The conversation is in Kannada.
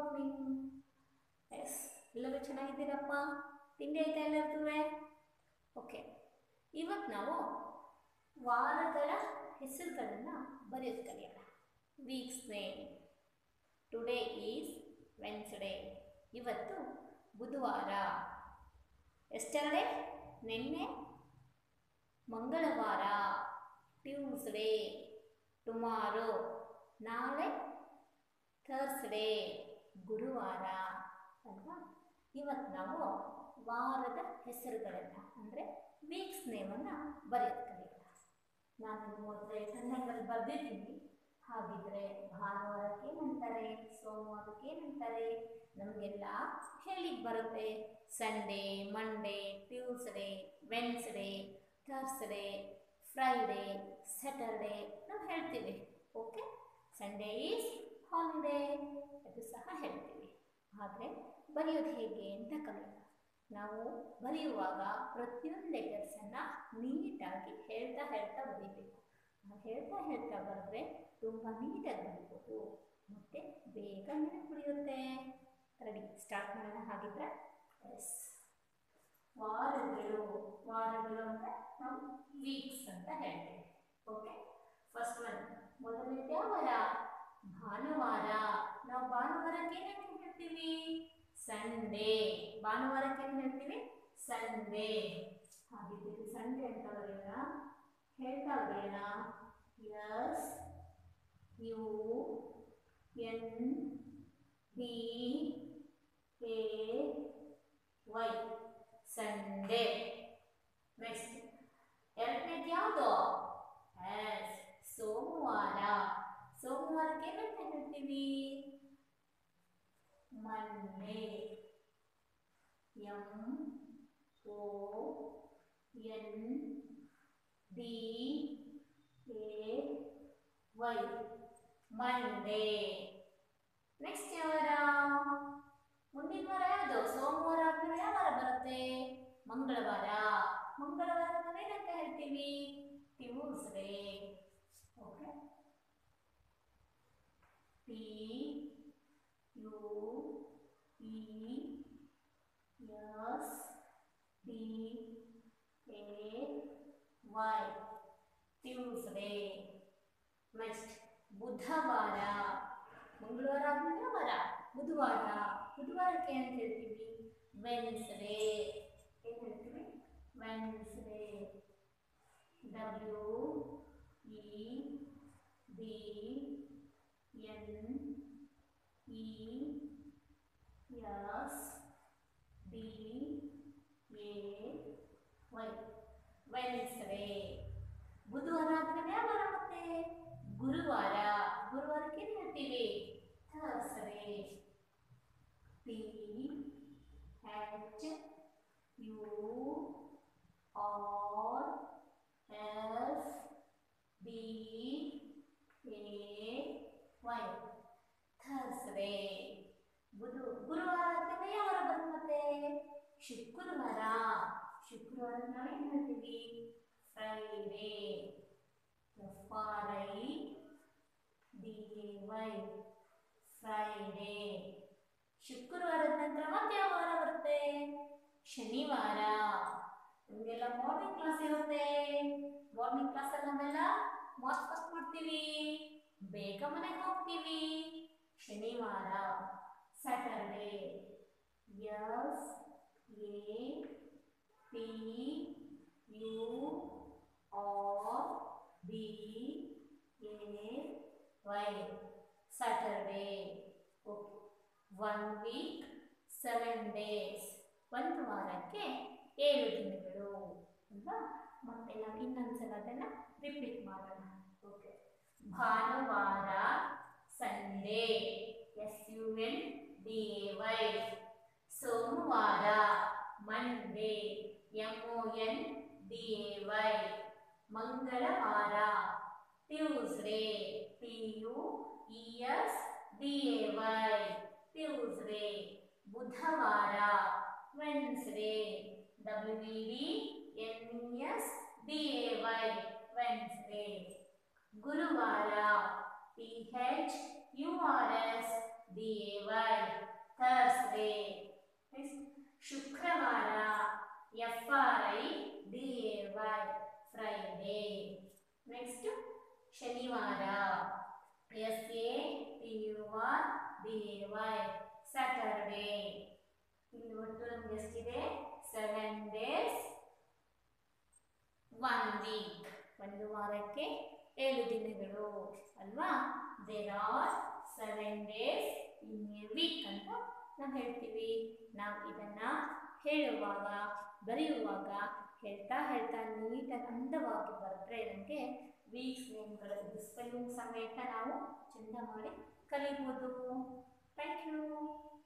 ಮಾರ್ನಿಂಗ್ ಎಸ್ ಎಲ್ಲರೂ ಚೆನ್ನಾಗಿದ್ದೀರಪ್ಪ ತಿಂಡಿ ಆಯ್ತಾ ಎಲ್ಲರಿಗೂ ಓಕೆ ಇವತ್ತು ನಾವು ವಾರಗಳ ಹೆಸರುಗಳನ್ನು ಬರೆಯೋದು ಕಲಿಯೋಣ weeks name today is Wednesday ಇವತ್ತು ಬುಧವಾರ ಎಸ್ಟರ್ಡೇ ನಿನ್ನೆ ಮಂಗಳವಾರ ಟ್ಯೂಸ್ಡೇ ಟುಮಾರೋ ನಾಳೆ ಥರ್ಸ್ಡೇ ಗುರುವಾರ ಅಲ್ವಾ ಇವತ್ತು ನಾವು ವಾರದ ಹೆಸರುಗಳನ್ನು ಅಂದರೆ ವೀಕ್ಸ್ ನೇಮನ್ನು ಬರೆಯೋದು ಕಲಿಯೋಣ ನಾನು ಮೊದಲೇ ಕನ್ನಡದಲ್ಲಿ ಬರೆದಿದ್ದೀನಿ ಹಾಗಿದ್ರೆ ಭಾನುವಾರಕ್ಕೆ ಏನಂತಾರೆ ಸೋಮವಾರಕ್ಕೆ ಏನಂತಾರೆ ನಮಗೆಲ್ಲ ಹೇಳಿಕ್ಕೆ ಬರುತ್ತೆ Sunday Monday Tuesday Wednesday Thursday Friday Saturday ನಾವು ಹೇಳ್ತೀವಿ ಓಕೆ ಸಂಡೇ ಈಸ್ ಹಾಲಿಡೇ ಅದು ಸಹ ಹೇಳ್ತೀವಿ ಆದರೆ ಬರೆಯೋದು ಹೇಗೆ ಅಂತ ಕಲಿಯೋಣ ನಾವು ಬರೆಯುವಾಗ ಪ್ರತಿಯೊಂದು ಲೆಟರ್ಸನ್ನು ನೀಟಾಗಿ ಹೇಳ್ತಾ ಹೇಳ್ತಾ ಬರೀಬೇಕು ನಾವು ಹೇಳ್ತಾ ಹೇಳ್ತಾ ಬರೆದ್ರೆ ತುಂಬ ನೀಟಾಗಿ ಬರೀಬೋದು ಮತ್ತು ಬೇಗ ನೆನಪುಳಿಯುತ್ತೆ ರೆಡಿ ಸ್ಟಾರ್ಟ್ ಮಾಡೋಣ ಹಾಗಿದ್ರೆ ಎಸ್ ವಾರಗಳು ವಾರಗಳು ಅಂದರೆ ನಾವು ವೀಕ್ಸ್ ಅಂತ ಹೇಳ್ತೇವೆ ಓಕೆ ಫಸ್ಟ್ ಒನ್ ಮೊದಲನೇದು ಯಾವ ವಾರ ಭಾನುವಾರ ನಾವು ಭಾನುವಾರಕ್ಕೆ ಏನು ಹೇಳ್ತೀವಿ ಸಂಡೇ ಭಾನುವಾರಕ್ಕೆ ಏನು ಹೇಳ್ತೀವಿ ಸಂಡೇ ಹಾಗಿದ್ದೀವಿ ಸಂಡೇ ಅಂತ ಬರೆಯೋಣ ಹೇಳ್ತಾ ಬರೆಯೋಣ S U N D A Y Sunday next ಎರಡನೇದು ಯಾವುದು ಎಸ್ ಸೋಮವಾರ ಸೋಮವಾರಕ್ಕೆ ಏನಂತ ಹೇಳ್ತೀವಿ Monday M O N D A Y Monday next ಯಾವಾರ ಮುಂದಿನ ವಾರ ಯಾವುದು ಸೋಮವಾರ ಆದ್ಮೇಲೆ ಯಾವ ವಾರ ಬರುತ್ತೆ ಮಂಗಳವಾರ ಮಂಗಳವಾರ ಅಂದ್ರೆ ಏನಂತ ಹೇಳ್ತೀವಿ Tuesday okay T U E S D A Y Tuesday next ಬುಧವಾರ ಮಂಗಳವಾರ ಆದ್ಮೇಲೆ ವಾರ ಬುಧವಾರ ಬುಧವಾರಕ್ಕೆ ಏನು ಹೇಳ್ತೀವಿ ವೆನ್ಸ್ಡೇ ಏನು ಹೇಳ್ತೀವಿ Wednesday W E D N E S D A Y Wednesday ಬುಧವಾರ ಆದ್ಮೇಲೆ ಯಾವ ವಾರ ಮತ್ತೆ ಗುರುವಾರ ಗುರುವಾರಕ್ಕೆ ಏನು ಹೇಳ್ತೀವಿ Thursday T H U R S D A Y Thursday ಬುಧ ಗುರುವಾರ ಆದ್ಮೇಲೆ ಯಾವ ವಾರ ಬರುತ್ತೆ ಮತ್ತೆ ಶುಕ್ರವಾರ ಶುಕ್ರವಾರ ನಾವು ಏನು ಹೇಳ್ತೀವಿ Friday F R I D A Y Friday ಶುಕ್ರವಾರದ ನಂತರ ಮತ್ತೆ ಯಾವ ವಾರ ಬರುತ್ತೆ ಶನಿವಾರ ನಿಮಗೆಲ್ಲ ಮಾರ್ನಿಂಗ್ ಕ್ಲಾಸ್ ಇರುತ್ತೆ ಮಾರ್ನಿಂಗ್ ಕ್ಲಾಸಲ್ಲಿ ನಾವೆಲ್ಲ ಮಾರ್ಚ್ ಪಾಸ್ ಮಾಡ್ತೀವಿ ಬೇಗ ಮನೆಗೆ ಹೋಗ್ತೀವಿ ಶನಿವಾರ Saturday S A P U R D A Y Saturday okay one week seven days ಒಂದು ವಾರಕ್ಕೆ ಏಳು ದಿನಗಳು ಅಲ್ವಾ ಮತ್ತೆ ನಾವು ಇನ್ನೊಂದ್ಸಲ ಅದನ್ನು ರಿಪೀಟ್ ಮಾಡೋಣ ಓಕೆ ಭಾನುವಾರ Sunday S U N D A Y ಸೋಮವಾರ Monday M O N D A Y ಮಂಗಳವಾರ Tuesday T U E S D A Y Tuesday ಬುಧವಾರ Wednesday W E D N E S D A Y Wednesday ಗುರುವಾರ T H U R S D A Y Thursday ಶುಕ್ರವಾರ F R I D A Y Friday next ಶನಿವಾರ S A T U R D A Y Saturday ಇಲ್ಲಿ ಒಟ್ಟು ನಮ್ಗೆ ಎಷ್ಟಿದೆ ಸೆವೆನ್ ಡೇಸ್ ಒನ್ ವೀಕ್ ಒಂದು ವಾರಕ್ಕೆ ಏಳು ದಿನಗಳು ಅಲ್ವಾ there are seven days in a week ಅಂತ ನಾವು ಹೇಳ್ತೀವಿ ನಾವು ಇದನ್ನ ಹೇಳುವಾಗ ಬರೆಯುವಾಗ ಹೇಳ್ತಾ ಹೇಳ್ತಾ ನೀಟಾಗಿ ಅಂದವಾಗಿ ಬರೆದ್ರೆ ನಮಗೆ ವೀಕ್ಸ್ ನೇಮ್ಗಳ ಸ್ಪೆಲ್ಲಿಂಗ್ ಸಮೇತ ನಾವು ಚೆಂದ ಮಾಡಿ ಕಲಿಬೋದು ಥ್ಯಾಂಕ್ ಯು